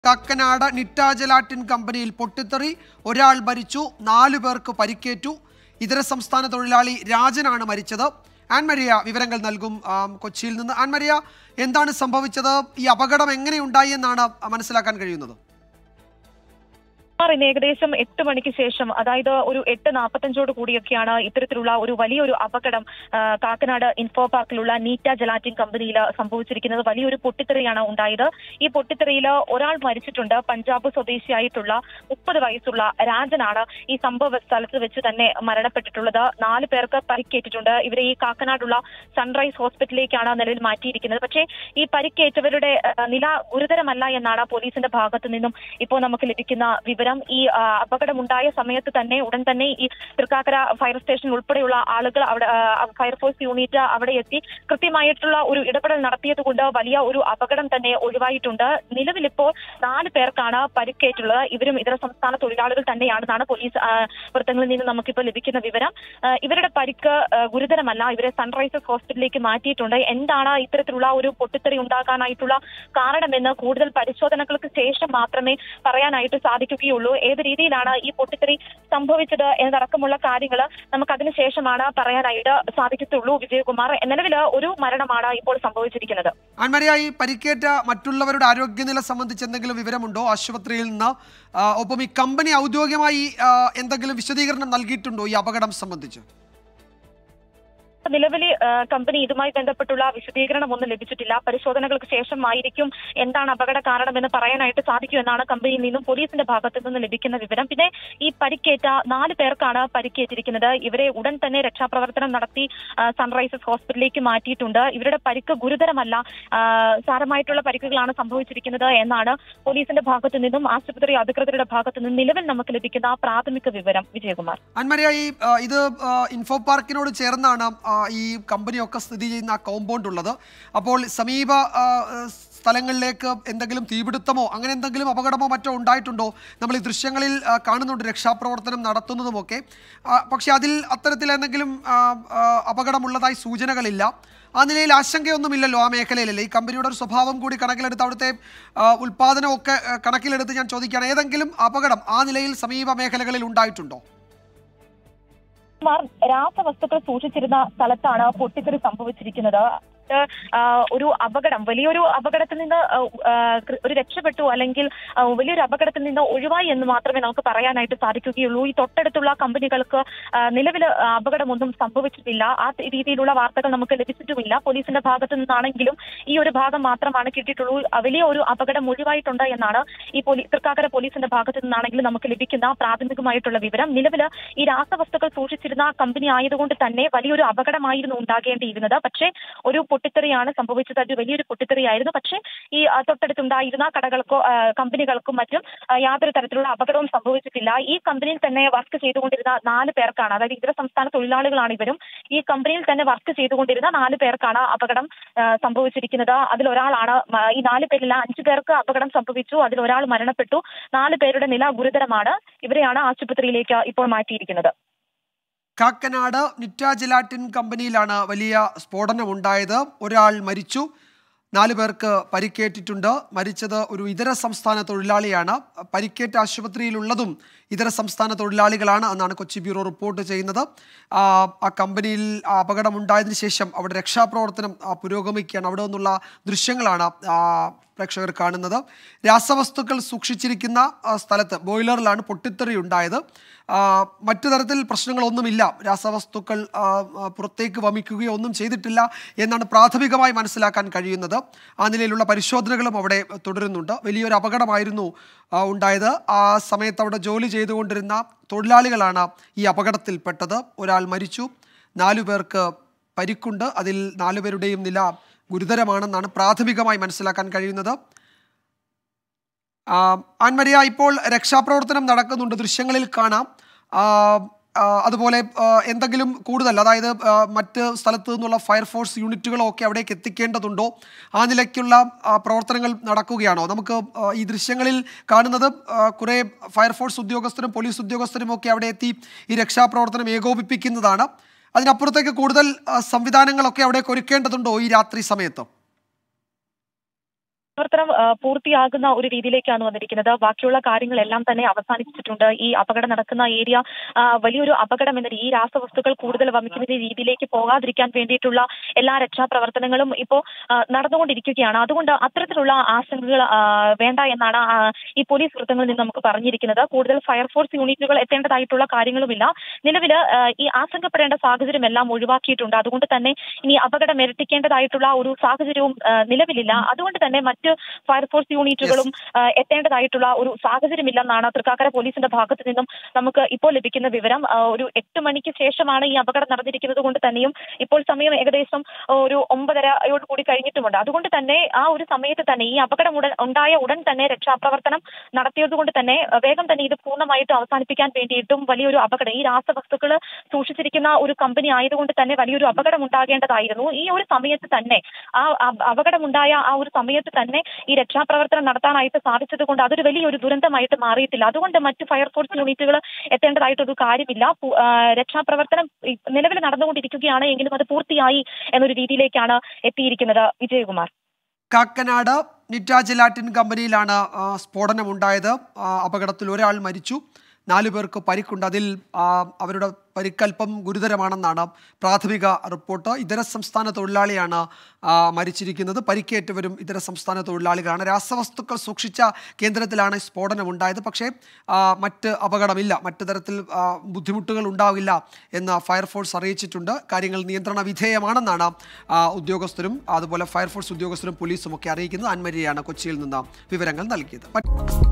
കാക്കനാട് നിറ്റാജലാറ്റിൻ കമ്പനിയിൽ പൊട്ടിത്തെറി ഒരാൾ മരിച്ചു നാലു പേർക്ക് പരിക്കേറ്റു ഇതര സംസ്ഥാന തൊഴിലാളി രാജനാണ് മരിച്ചത് ആൻമരിയ വിവരങ്ങൾ നൽകും ആം, കൊച്ചിയിൽ നിന്ന് ആൻമരിയ എന്താണ് സംഭവിച്ചത് ഈ അപകടം എങ്ങനെയുണ്ടായി എന്നാണ് മനസ്സിലാക്കാൻ കഴിയുന്നത് ഇന്ന് ഏകദേശം എട്ട് മണിക്ക് ശേഷം അതായത് ഒരു എട്ട് നാൽപ്പത്തഞ്ചോട് കൂടിയൊക്കെയാണ് ഇത്തരത്തിലുള്ള ഒരു വലിയൊരു അപകടം ആ, കാക്കനാട് ഇൻഫോ പാർക്കിലുള്ള നീറ്റ ജലാറ്റിൻ കമ്പനിയിൽ സംഭവിച്ചിരിക്കുന്നത് വലിയൊരു പൊട്ടിത്തെറിയാണ് ഉണ്ടായത് ഈ പൊട്ടിത്തെറിയിൽ ഒരാൾ മരിച്ചിട്ടുണ്ട് പഞ്ചാബ് സ്വദേശിയായിട്ടുള്ള മുപ്പത് വയസ്സുള്ള രാജനാണ് ഈ സംഭവ സ്ഥലത്ത് വെച്ച് തന്നെ മരണപ്പെട്ടിട്ടുള്ളത് നാല് പേർക്ക് പരിക്കേറ്റിട്ടുണ്ട് ഇവരെ ഈ കാക്കനാടുള്ള സൺറൈസ് ഹോസ്പിറ്റലിലേക്കാണ് നിലവിൽ മാറ്റിയിരിക്കുന്നത് പക്ഷേ ഈ പരിക്കേറ്റവരുടെ ആ, നില ഗുരുതരമല്ല എന്നാണ് പോലീസിന്റെ ഭാഗത്തു നിന്നും ഇപ്പോൾ നമുക്ക് ലഭിക്കുന്ന വിവരം ഈ ആ, അപകടമുണ്ടായ സമയത്ത് തന്നെ ഉടൻ തന്നെ ഈ തൃക്കാക്കര ഫയർ സ്റ്റേഷൻ ഉൾപ്പെടെയുള്ള ആളുകൾ അവിടെ ആ, ഫയർഫോഴ്സ് യൂണിറ്റ് അവിടെ എത്തി കൃത്യമായിട്ടുള്ള ഒരു ഇടപെടൽ നടത്തിയത് കൊണ്ട് വലിയ ഒരു അപകടം തന്നെ ഒഴിവായിട്ടുണ്ട് നിലവിലിപ്പോൾ നാല് പേർക്കാണ് പരിക്കേറ്റുള്ളത് ഇവരും ഇതര സംസ്ഥാന തൊഴിലാളികൾ തന്നെയാണെന്നാണ് പോലീസ് ആ, വൃത്തങ്ങളിൽ നിന്ന് നമുക്കിപ്പോൾ ലഭിക്കുന്ന വിവരം ആ, ഇവരുടെ പരിക്ക് ആ, ഗുരുതരമല്ല ഇവരെ സൺറൈസേഴ്സ് ഹോസ്പിറ്റലിലേക്ക് മാറ്റിയിട്ടുണ്ട് എന്താണ് ഇത്തരത്തിലുള്ള ഒരു പൊട്ടിത്തെറി ഉണ്ടാകാനായിട്ടുള്ള കാരണമെന്ന് കൂടുതൽ പരിശോധനകൾക്ക് ശേഷം മാത്രമേ പറയാനായിട്ട് സാധിക്കുകയുള്ളൂ ഏത് രീതിയിലാണ് ഈ പൊട്ടിത്തെറി സംഭവിച്ചത് എന്നതടക്കമുള്ള കാര്യങ്ങൾ നമുക്ക് അതിനുശേഷമാണ് പറയാനായിട്ട് സാധിക്കത്തുള്ളൂ വിജയകുമാർ നിലവിൽ ഒരു മരണമാണ് ഇപ്പോൾ സംഭവിച്ചിരിക്കുന്നത് ആൻമരിയ ഈ പരിക്കേറ്റ മറ്റുള്ളവരുടെ ആരോഗ്യനില സംബന്ധിച്ച് എന്തെങ്കിലും വിവരമുണ്ടോ ആശുപത്രിയിൽ നിന്ന് ആ, ഒപ്പം ഈ കമ്പനി ഔദ്യോഗികമായി ആ, എന്തെങ്കിലും വിശദീകരണം നൽകിയിട്ടുണ്ടോ ഈ അപകടം സംബന്ധിച്ച് നിലവിൽ കമ്പനി ഇതുമായി ബന്ധപ്പെട്ടുള്ള വിശദീകരണം ഒന്നും ലഭിച്ചിട്ടില്ല പരിശോധനകൾക്ക് ശേഷമായിരിക്കും എന്താണ് അപകട കാരണമെന്ന് പറയാനായിട്ട് സാധിക്കുമെന്നാണ് കമ്പനിയിൽ നിന്നും പോലീസിന്റെ ഭാഗത്തു നിന്ന് ലഭിക്കുന്ന വിവരം പിന്നെ ഈ പരിക്കേറ്റ നാല് പേർക്കാണ് പരിക്കേറ്റിരിക്കുന്നത് ഇവരെ ഉടൻ തന്നെ രക്ഷാപ്രവർത്തനം നടത്തി ആ, സൺറൈസേഴ്സ് ഹോസ്പിറ്റലിലേക്ക് മാറ്റിയിട്ടുണ്ട് ഇവരുടെ പരിക്ക് ഗുരുതരമല്ല ആ, സാരമായിട്ടുള്ള പരിക്കുകളാണ് സംഭവിച്ചിരിക്കുന്നത് എന്നാണ് പോലീസിന്റെ ഭാഗത്തു നിന്നും ആശുപത്രി അധികൃതരുടെ ഭാഗത്തു നിന്നും നിലവിൽ നമുക്ക് ലഭിക്കുന്ന പ്രാഥമിക വിവരം വിജയകുമാർ അന്മരിയ ഈ ആ, ഇത് ആ, ഇൻഫോ പാർക്കിനോട് ചേർന്നാണ് ആ, ഈ കമ്പനിയൊക്കെ സ്ഥിതി ചെയ്യുന്ന ആ കോമ്പൗണ്ട് ഉള്ളത് അപ്പോൾ സമീപ ആ, സ്ഥലങ്ങളിലേക്ക് എന്തെങ്കിലും തീപിടുത്തമോ അങ്ങനെ എന്തെങ്കിലും അപകടമോ മറ്റോ ഉണ്ടായിട്ടുണ്ടോ നമ്മൾ ഈ ദൃശ്യങ്ങളിൽ ആ, കാണുന്നുണ്ട് രക്ഷാപ്രവർത്തനം നടത്തുന്നതുമൊക്കെ ആ, പക്ഷേ അതിൽ അത്തരത്തിൽ എന്തെങ്കിലും ആ, ആ, അപകടമുള്ളതായി സൂചനകളില്ല ആ നിലയിൽ ആശങ്കയൊന്നുമില്ലല്ലോ ആ മേഖലയിലല്ലേ ഈ കമ്പനിയുടെ ഒരു സ്വഭാവം കൂടി കണക്കിലെടുത്ത് അവിടുത്തെ ആ, ഉൽപ്പാദനമൊക്കെ ആ, കണക്കിലെടുത്ത് ഞാൻ ചോദിക്കുകയാണ് ഏതെങ്കിലും അപകടം ആ നിലയിൽ സമീപ മേഖലകളിൽ ഉണ്ടായിട്ടുണ്ടോ കുമാർ രാസവസ്തുക്കൾ സൂക്ഷിച്ചിരുന്ന സ്ഥലത്താണ് പൊട്ടിത്തെറി സംഭവിച്ചിരിക്കുന്നത് ഇത്, ആ, ഒരു അപകടം വലിയൊരു അപകടത്തിൽ നിന്ന് ആ, ആ, കൃ- ഒരു രക്ഷപ്പെട്ടു അല്ലെങ്കിൽ ആ, വലിയൊരു അപകടത്തിൽ നിന്ന് ഒഴിവായി എന്ന് മാത്രമേ നമുക്ക് പറയാനായിട്ട് സാധിക്കുകയുള്ളൂ ഈ തൊട്ടടുത്തുള്ള കമ്പനികൾക്ക് നിലവിൽ അപകടമൊന്നും സംഭവിച്ചിട്ടില്ല ആ രീതിയിലുള്ള വാർത്തകൾ നമുക്ക് ലഭിച്ചിട്ടുമില്ല പോലീസിന്റെ ഭാഗത്തു നിന്നാണെങ്കിലും ഈ ഒരു ഭാഗം മാത്രമാണ് കിട്ടിയിട്ടുള്ളൂ ആ, വലിയ ഒരു അപകടം ഒഴിവായിട്ടുണ്ട് എന്നാണ് ഈ പോലീ തൃക്കാക്കര പോലീസിന്റെ ഭാഗത്തു നിന്നാണെങ്കിലും നമുക്ക് ലഭിക്കുന്ന പ്രാഥമികമായിട്ടുള്ള വിവരം നിലവിൽ ഈ രാസവസ്തുക്കൾ സൂക്ഷിച്ചിരുന്ന കമ്പനി ആയതുകൊണ്ട് തന്നെ വലിയൊരു അപകടമായിരുന്നു ഉണ്ടാകേണ്ടിയിരുന്നത് പക്ഷേ ഒരു പൊട്ടിത്തെറിയാണ് സംഭവിച്ചത് അത് വലിയൊരു പൊട്ടിത്തെറിയായിരുന്നു പക്ഷേ ഈ ആ, തൊട്ടടുത്തുണ്ടായിരുന്ന കടകൾക്കോ ആ, കമ്പനികൾക്കും മറ്റും ആ, യാതൊരു തരത്തിലുള്ള അപകടവും സംഭവിച്ചിട്ടില്ല ഈ കമ്പനിയിൽ തന്നെ വർക്ക് ചെയ്തുകൊണ്ടിരുന്ന നാല് പേർക്കാണ് അതായത് ഇതര സംസ്ഥാന തൊഴിലാളികളാണ് ഇവരും ഈ കമ്പനിയിൽ തന്നെ വർക്ക് ചെയ്തുകൊണ്ടിരുന്ന നാല് പേർക്കാണ് അപകടം ആ, സംഭവിച്ചിരിക്കുന്നത് അതിൽ ഒരാളാണ് മ- ഈ നാല് പേരിൽ അഞ്ചു പേർക്ക് അപകടം സംഭവിച്ചു അതിൽ ഒരാൾ മരണപ്പെട്ടു നാല് പേരുടെ നില ഗുരുതരമാണ് ഇവരെയാണ് ആശുപത്രിയിലേക്ക് ഇപ്പോൾ മാറ്റിയിരിക്കുന്നത് കാക്കനാട് നിറ്റാജിലാറ്റിൻ കമ്പനിയിലാണ് വലിയ സ്ഫോടനമുണ്ടായത് ഒരാൾ മരിച്ചു നാല് പേർക്ക് പരിക്കേറ്റിട്ടുണ്ട് മരിച്ചത് ഒരു ഇതര സംസ്ഥാന തൊഴിലാളിയാണ് പരിക്കേറ്റ ആശുപത്രിയിലുള്ളതും ഇതര സംസ്ഥാന തൊഴിലാളികളാണ് എന്നാണ് കൊച്ചി ബ്യൂറോ റിപ്പോർട്ട് ചെയ്യുന്നത് ആ ആ കമ്പനിയിൽ ആ അപകടമുണ്ടായതിനു ശേഷം അവിടെ രക്ഷാപ്രവർത്തനം ആ, പുരോഗമിക്കുകയാണ് അവിടെ നിന്നുള്ള ദൃശ്യങ്ങളാണ് ആ, പ്രേക്ഷകർ കാണുന്നത് രാസവസ്തുക്കൾ സൂക്ഷിച്ചിരിക്കുന്ന ആ, സ്ഥലത്ത് ബോയിലറിലാണ് പൊട്ടിത്തെറി ഉണ്ടായത് ആ, മറ്റു തരത്തിൽ പ്രശ്നങ്ങളൊന്നുമില്ല രാസവസ്തുക്കൾ ആ, ആ, പുറത്തേക്ക് വമിക്കുകയോ ഒന്നും ചെയ്തിട്ടില്ല എന്നാണ് പ്രാഥമികമായി മനസ്സിലാക്കാൻ കഴിയുന്നത് ആ നിലയിലുള്ള പരിശോധനകളും അവിടെ തുടരുന്നുണ്ട് വലിയൊരു അപകടമായിരുന്നു ആ, ഉണ്ടായത് ആ സമയത്ത് അവിടെ ജോലി ചെയ്തുകൊണ്ടിരുന്ന തൊഴിലാളികളാണ് ഈ അപകടത്തിൽപ്പെട്ടത് ഒരാൾ മരിച്ചു നാലു പേർക്ക് പരിക്കുണ്ട് അതിൽ നാലുപേരുടെയും നില ഗുരുതരമാണെന്നാണ് പ്രാഥമികമായി മനസ്സിലാക്കാൻ കഴിയുന്നത് ആ, ആൻമരിയ ഇപ്പോൾ രക്ഷാപ്രവർത്തനം നടക്കുന്നുണ്ട് ദൃശ്യങ്ങളിൽ കാണാം ആ, ആ, അതുപോലെ ആ, എന്തെങ്കിലും കൂടുതൽ അതായത് ആ, മറ്റ് സ്ഥലത്ത് നിന്നുള്ള ഫയർഫോഴ്സ് യൂണിറ്റുകളോ ഒക്കെ അവിടേക്ക് എത്തിക്കേണ്ടതുണ്ടോ ആ നിലയ്ക്കുള്ള ആ, പ്രവർത്തനങ്ങൾ നടക്കുകയാണോ നമുക്ക് ആ, ഈ ദൃശ്യങ്ങളിൽ കാണുന്നത് ആ, കുറേ ഫയർഫോഴ്സ് ഉദ്യോഗസ്ഥരും പോലീസ് ഉദ്യോഗസ്ഥരും ഒക്കെ അവിടെ എത്തി ഈ രക്ഷാപ്രവർത്തനം ഏകോപിപ്പിക്കുന്നതാണ് അതിനപ്പുറത്തേക്ക് കൂടുതൽ ആ, സംവിധാനങ്ങളൊക്കെ അവിടെ ഒരുക്കേണ്ടതുണ്ടോ ഈ രാത്രി സമയത്ത് രക്ഷാപ്രവർത്തനം ആ, പൂർത്തിയാകുന്ന ഒരു രീതിയിലേക്കാണ് വന്നിരിക്കുന്നത് ബാക്കിയുള്ള കാര്യങ്ങളെല്ലാം തന്നെ അവസാനിപ്പിച്ചിട്ടുണ്ട് ഈ അപകടം നടക്കുന്ന ഏരിയ ആ, വലിയൊരു അപകടം എന്ന ഈ രാസവസ്തുക്കൾ കൂടുതൽ വമിക്കുന്ന രീതിയിലേക്ക് പോകാതിരിക്കാൻ വേണ്ടിയിട്ടുള്ള എല്ലാ രക്ഷാപ്രവർത്തനങ്ങളും ഇപ്പോ ആ, നടന്നുകൊണ്ടിരിക്കുകയാണ് അതുകൊണ്ട് അത്തരത്തിലുള്ള ആശങ്കകൾ ആ, വേണ്ട എന്നാണ് ആ, ഈ പോലീസ് വൃത്തങ്ങളിൽ നിന്ന് നമുക്ക് പറഞ്ഞിരിക്കുന്നത് കൂടുതൽ ഫയർഫോഴ്സ് യൂണിറ്റുകൾ എത്തേണ്ടതായിട്ടുള്ള കാര്യങ്ങളുമില്ല നിലവിൽ ഈ ആശങ്കപ്പെടേണ്ട സാഹചര്യം എല്ലാം ഒഴിവാക്കിയിട്ടുണ്ട് അതുകൊണ്ട് തന്നെ ഇനി അപകടം ഇരട്ടിക്കേണ്ടതായിട്ടുള്ള ഒരു സാഹചര്യവും ആ, നിലവിലില്ല അതുകൊണ്ട് തന്നെ മറ്റ് ഫയർഫോഴ്സ് യൂണിറ്റുകളും ആ, എത്തേണ്ടതായിട്ടുള്ള ഒരു സാഹചര്യമില്ലെന്നാണ് തൃക്കാക്കര പോലീസിന്റെ ഭാഗത്ത് നിന്നും നമുക്ക് ഇപ്പോൾ ലഭിക്കുന്ന വിവരം ആ, ഒരു എട്ട് മണിക്ക് ശേഷമാണ് ഈ അപകടം നടന്നിരിക്കുന്നത് കൊണ്ട് തന്നെയും ഇപ്പോൾ സമയം ഏകദേശം ഒരു ഒമ്പതരയോട് കൂടി കഴിഞ്ഞിട്ടുമുണ്ട് അതുകൊണ്ട് തന്നെ ആ ഒരു സമയത്ത് തന്നെ ഈ അപകടം ഉടൻ ഉണ്ടായ ഉടൻ തന്നെ രക്ഷാപ്രവർത്തനം നടത്തിയത് കൊണ്ട് തന്നെ ആ, വേഗം തന്നെ ഇത് പൂർണ്ണമായിട്ടും അവസാനിപ്പിക്കാൻ വേണ്ടിയിട്ടും വലിയൊരു അപകടം ഈ രാസവസ്തുക്കൾ സൂക്ഷിച്ചിരിക്കുന്ന ഒരു കമ്പനി ആയതുകൊണ്ട് തന്നെ വലിയൊരു അപകടം ഉണ്ടാകേണ്ടതായിരുന്നു ഈ ഒരു സമയത്ത് തന്നെ ആ അപ- അപകടമുണ്ടായ ആ ഒരു സമയത്ത് തന്നെ ഈ രക്ഷാപ്രവർത്തനം നടത്താനായിട്ട് സാധിച്ചത് കൊണ്ട് അതൊരു വലിയൊരു ദുരന്തമായിട്ട് മാറിയിട്ടില്ല അതുകൊണ്ട് മറ്റ് ഫയർഫോഴ്സ് യൂണിറ്റുകൾ എത്തേണ്ടതായിട്ടൊരു കാര്യമില്ല പു- ആ, രക്ഷാപ്രവർത്തനം ഈ നിലവിൽ നടന്നുകൊണ്ടിരിക്കുകയാണ് എങ്കിലും അത് പൂർത്തിയായി എന്നൊരു രീതിയിലേക്കാണ് എത്തിയിരിക്കുന്നത് വിജയകുമാർ കാക്കനാട് നിറ്റ ജിലാറ്റിൻ കമ്പനിയിലാണ് ആ, സ്ഫോടനമുണ്ടായത് ആ, അപകടത്തിൽ ഒരാൾ മരിച്ചു നാലു പേർക്ക് പരിക്കുണ്ട് അതിൽ ആ, അവരുടെ പരിക്കൽപ്പം ഗുരുതരമാണെന്നാണ് പ്രാഥമിക റിപ്പോർട്ട് ഇതര സംസ്ഥാന തൊഴിലാളിയാണ് ആ, മരിച്ചിരിക്കുന്നത് പരിക്കേറ്റവരും ഇതര സംസ്ഥാന തൊഴിലാളികളാണ് രാസവസ്തുക്കൾ സൂക്ഷിച്ച കേന്ദ്രത്തിലാണ് ഈ സ്ഫോടനമുണ്ടായത് പക്ഷേ ആ, മറ്റ് അപകടമില്ല മറ്റു തരത്തിൽ ആ, ബുദ്ധിമുട്ടുകൾ ഉണ്ടാവില്ല എന്ന് ഫയർഫോഴ്സ് അറിയിച്ചിട്ടുണ്ട് കാര്യങ്ങൾ നിയന്ത്രണ വിധേയമാണെന്നാണ് ആ, ഉദ്യോഗസ്ഥരും അതുപോലെ ഫയർഫോഴ്സ് ഉദ്യോഗസ്ഥരും പോലീസും ഒക്കെ അറിയിക്കുന്നത് അൻമരിയാണ് കൊച്ചിയിൽ നിന്ന് വിവരങ്ങൾ നൽകിയത് മറ്റ്